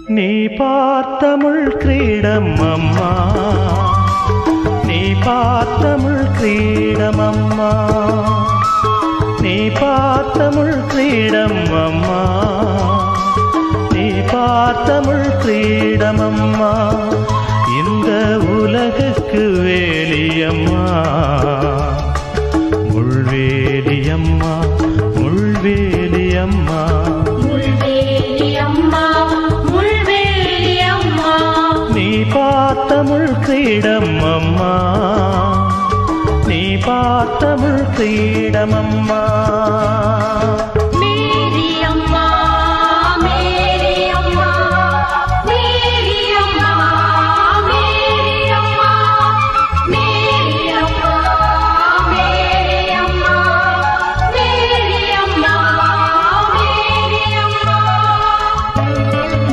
நீ பார்த்த முள் கிரீடம் அம்மா நீ பார்த்த முள் கிரீடம் அம்மா நீ பார்த்த முள் கிரீடம் அம்மா நீ பார்த்த முள் கிரீடம் அம்மா இந்த உலகுக்கு வேலியம்மா முள்வேலியம்மா முள்வேலியம்மா முள்வேலி அம்மா முள்வேலி அம்மா நீ பார்த்த முள் கிரீடம் அம்மா நீ பார்த்த முள் கிரீடம் அம்மா